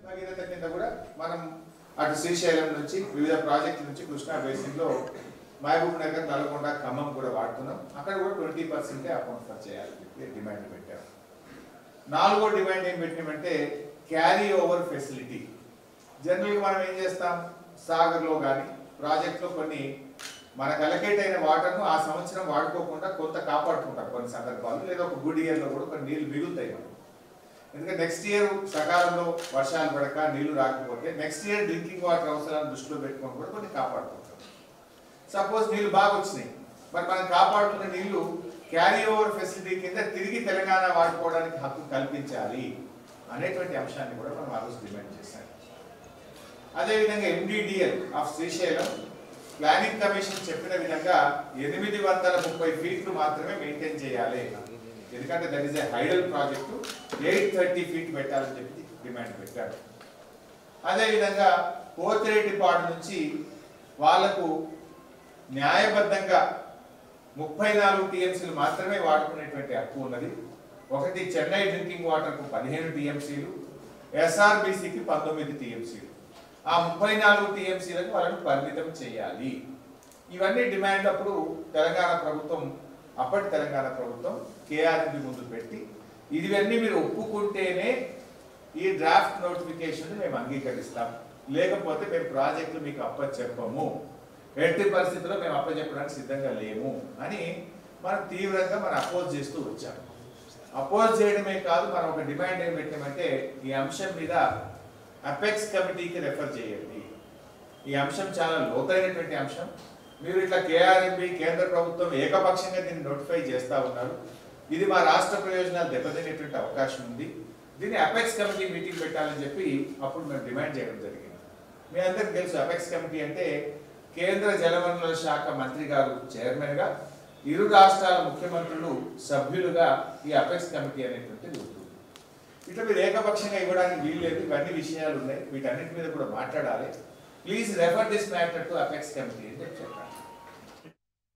భగీరథ కింద కూడా మనం అటు శ్రీశైలం నుంచి వివిధ ప్రాజెక్టుల నుంచి కృష్ణా బేసిన్ లో మహబూబ్ నగర్ నల్గొండ ఖమ్మం కూడా వాడుతున్నాం అక్కడ కూడా ట్వంటీ పర్సెంటే అకౌంట్ ఫర్ చేయాలని చెప్పి డిమాండ్ పెట్టాం నాలుగో డిమాండ్ ఏం పెట్టినామంటే క్యారీ ఓవర్ ఫెసిలిటీ జనరల్గా మనం ఏం చేస్తాం సాగర్లో కానీ ప్రాజెక్ట్లో కొన్ని మనకు అలకేట్ అయిన వాటర్ను ఆ సంవత్సరం వాడుకోకుండా కొంత కాపాడుకుంటాం కొన్ని సందర్భాలు లేదా ఒక గుడ్ ఇయర్లో కూడా కొన్ని నీళ్లు మిగులుతాయి మనకు ఎందుకంటే నెక్స్ట్ ఇయర్ సకాలంలో వర్షాలు పడక నీళ్లు రాకపోతే నెక్స్ట్ ఇయర్ డ్రింకింగ్ వాటర్ అవసరాలను దృష్టిలో పెట్టుకొని కూడా కొన్ని కాపాడుకుంటాం సపోజ్ నీళ్లు బాగా వచ్చినాయి మరి మనం కాపాడుకున్న నీళ్లు క్యారీ ఓవర్ ఫెసిలిటీ కింద తిరిగి తెలంగాణ వాడుకోవడానికి హక్కు కల్పించాలి అనేటువంటి అంశాన్ని కూడా మనం ఆ రోజు డిమాండ్ చేశాం అదేవిధంగా MDDL of Srisailam planning commission చెప్పిన విధంగా ఎనిమిది వందల ముప్పై ఫీట్లు మాత్రమే మెయింటైన్ చేయాలి ఎందుకంటే that is a hydel project eight thirty feet పెట్టాలని చెప్పి డిమాండ్ పెట్టారు అదేవిధంగా పోతిరెడ్డిపాడు నుంచి వాళ్లకు న్యాయబద్ధంగా ముప్పై నాలుగు టీఎంసీలు మాత్రమే వాడుకునేటువంటి హక్కు ఉన్నది ఒకటి చెన్నై డ్రింకింగ్ వాటర్కు పదిహేను టీఎంసీలు ఎస్ఆర్బిసికి పంతొమ్మిది టీఎంసీలు ఆ ముప్పై నాలుగు టీఎంసీలకు వాళ్ళని పరిమితం చేయాలి ఇవన్నీ డిమాండ్ అప్పుడు తెలంగాణ ప్రభుత్వం అప్పటి తెలంగాణ ప్రభుత్వం కేఆర్బి ముందు పెట్టి ఇవన్నీ మీరు ఒప్పుకుంటేనే ఈ డ్రాఫ్ట్ నోటిఫికేషన్ మేము అంగీకరిస్తాం లేకపోతే మేము ప్రాజెక్టులు మీకు అప్పచెప్పము ఎట్టి పరిస్థితుల్లో మేము అప్పచెప్పడానికి సిద్ధంగా లేము అని మనం తీవ్రంగా మనం అపోజ్ చేస్తూ వచ్చాం అపోజ్ చేయడమే కాదు మనం ఒక డిమాండ్ ఏం పెట్టామంటే ఈ అంశం మీద అపెక్స్ కమిటీకి రెఫర్ చేయండి ఈ అంశం చాలా లోతైనటువంటి అంశం మీరు ఇట్లా కేఆర్ఎంబి కేంద్ర ప్రభుత్వం ఏకపక్షంగా దీన్ని నోటిఫై చేస్తా ఉన్నారు ఇది మా రాష్ట్ర ప్రయోజనాలు దెబ్బతినేటువంటి అవకాశం ఉంది దీన్ని అపెక్స్ కమిటీ మీటింగ్ పెట్టాలని చెప్పి అప్పుడు మేము డిమాండ్ చేయడం జరిగింది మీ అందరికి తెలుసు అపెక్స్ కమిటీ అంటే కేంద్ర జలవనరుల శాఖ మంత్రి గారు చైర్మన్ గా ఇరు రాష్ట్రాల ముఖ్యమంత్రులు సభ్యులుగా ఈ అపెక్స్ కమిటీ అనేటువంటిది ఉంటుంది ఇట్లా మీరు ఏకపక్షంగా ఇవ్వడానికి వీలు లేదు ఇవన్నీ విషయాలు ఉన్నాయి వీటన్నిటి మీద కూడా మాట్లాడాలి please refer this matter to apex committee అని చెప్పి చెప్పాను